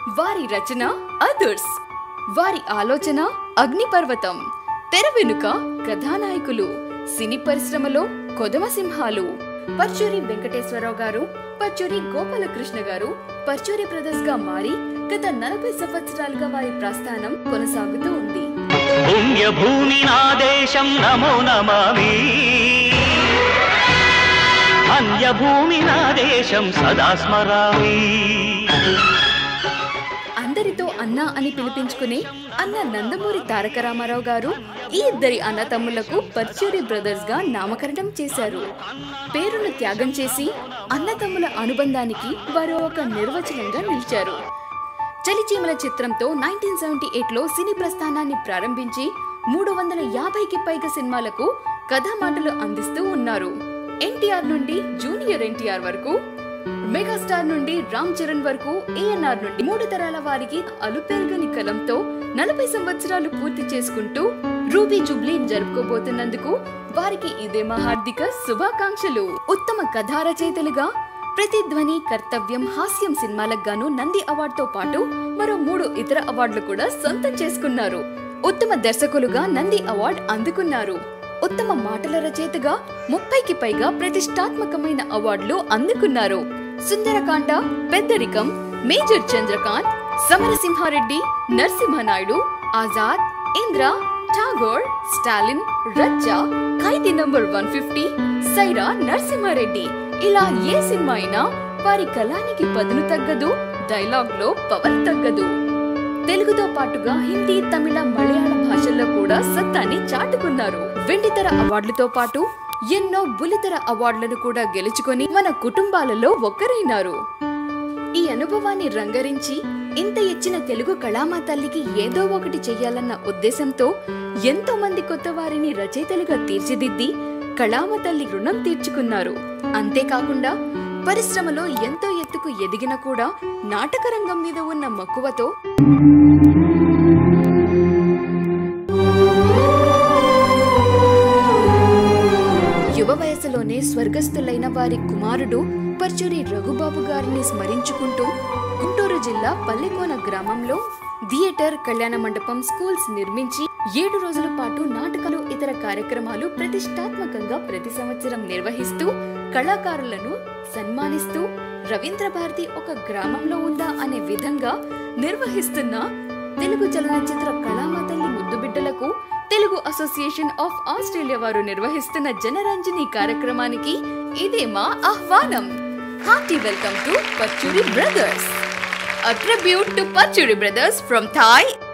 వారి రచన అదర్స్ వారి ఆలోచన అగ్నిపర్వతం తెర వెనుక కథానాయకులు సినీ పరిశ్రమలో కొదమ సింహాలు పర్చూరి వెంకటేశ్వరరావు గారు పర్చూరి గోపాలకృష్ణ గారు పర్చూరి బ్రదర్స్ గా మారి గత నలభై సంవత్సరాలుగా వారి ప్రస్థానం కొనసాగుతూ ఉంది పుణ్యభూమి నా దేశం నమో నమామి అన్యభూమి నా దేశం సదా స్మరామి అందరితో అన్న అని పిలిపించుకునే అన్న నందమూరి తారక రామారావు గారు ఈ ఇద్దరి అన్న తమ్ముళ్లకు పర్చూరి బ్రదర్స్ గా నామకరణం చేశారు పేరును త్యాగం చేసి అన్నతమ్ముల అనుబంధానికి వారు ఒక నిర్వచనంగా నిలిచారు చలిచీమల చిత్రంతో నైన్టీన్ సెవెంటీ ఎయిట్ లో సినీ ప్రస్థానాన్ని ప్రారంభించి మూడు వందల యాభైకి పైగా సినిమాలకు కథామాటలు అందిస్తూ ఉన్నారు ఎన్టీఆర్ నుండి జూనియర్ ఎన్టీఆర్ వరకు మెగాస్టార్ నుండి రామ్ చరణ్ వరకు ఏఎన్ఆర్ నుండి మూడు తరాల వారికి అలుపెరగని కలంతో నలభై సంవత్సరాలు పూర్తి చేసుకుంటూ రూబీ జుబ్లీ జరుపుకోబోతున్నందుకు వారికి ఇదే మా హార్దిక శుభాకాంక్షలు ఉత్తమ కథా రచయితలుగా ప్రతిధ్వని కర్తవ్యం హాస్యం సినిమాలకు గాను నంది అవార్డుతో పాటు మరో మూడు ఇతర అవార్డులు కూడా సొంతం చేసుకున్నారు ఉత్తమ దర్శకులుగా నంది అవార్డు అందుకున్నారు ఉత్తమ మాటల రచయితగా ముప్పైకి పైగా ప్రతిష్టాత్మకమైన అవార్డులు అందుకున్నారు Sundarakanda Peddarikam major Chandrakanth Samarasimha Reddy Narasimha Naidu Azad Indra Tagore Stalin Racha Khaidi number one fifty Sye Raa Narasimha Reddy ఇలా ఏ సినిమా అయినా వారి కళానికి పదును తగ్గదు డైలాగ్ లో పవర్ తగ్గదు తెలుగుతో పాటుగా హిందీ తమిళ మలయాళ భాషల్లో కూడా సత్తాని చాటుకున్నారు వెండితెర అవార్డులతో పాటు ఎన్నో బులితెర అవార్డులను కూడా గెలుచుకొని మన కుటుంబాలలో ఒక్కరైనారు ఈ అనుభవాన్ని రంగరించి ఇంత ఇచ్చిన తెలుగు కళామా తల్లికి ఏదో ఒకటి చెయ్యాలన్న ఉద్దేశంతో ఎంతో మంది కొత్త వారిని రచయితలుగా తీర్చిదిద్ది కళామ తల్లి రుణం తీర్చుకున్నారు అంతేకాకుండా పరిశ్రమలో ఎంతో ఎత్తుకు ఎదిగిన కూడా నాటక రంగం మీద ఉన్న మక్కువతో యువ వయసులోనే స్వర్గస్థులైన వారి కుమారుడు పర్చూరి రఘుబాబు గారిని స్మరించుకుంటూ గుంటూరు జిల్లా పల్లెకోన గ్రామంలో థియేటర్ కళ్యాణ మండపం స్కూల్స్ నిర్మించి ఏడు రోజుల పాటు నాటకాలు ఇతర కార్యక్రమాలు ప్రతిష్టాత్మకంగా ప్రతి సంవత్సరం నిర్వహిస్తూ కళాకారులను సన్మానిస్తూ రవీంద్ర భారతి ఒక గ్రామంలో ఉందా అనే విధంగా నిర్వహిస్తున్న తెలుగు చలనచిత్ర కళామాతల్లి ముద్దు బిడ్డలకు తెలుగు అసోసియేషన్ ఆఫ్ ఆస్ట్రేలియా వారు నిర్వహిస్తున్న జనరంజని కార్యక్రమానికి ఇదే మా ఆహ్వానం hearty welcome to Pachuri brothers A tribute to Pachuri brothers from Thai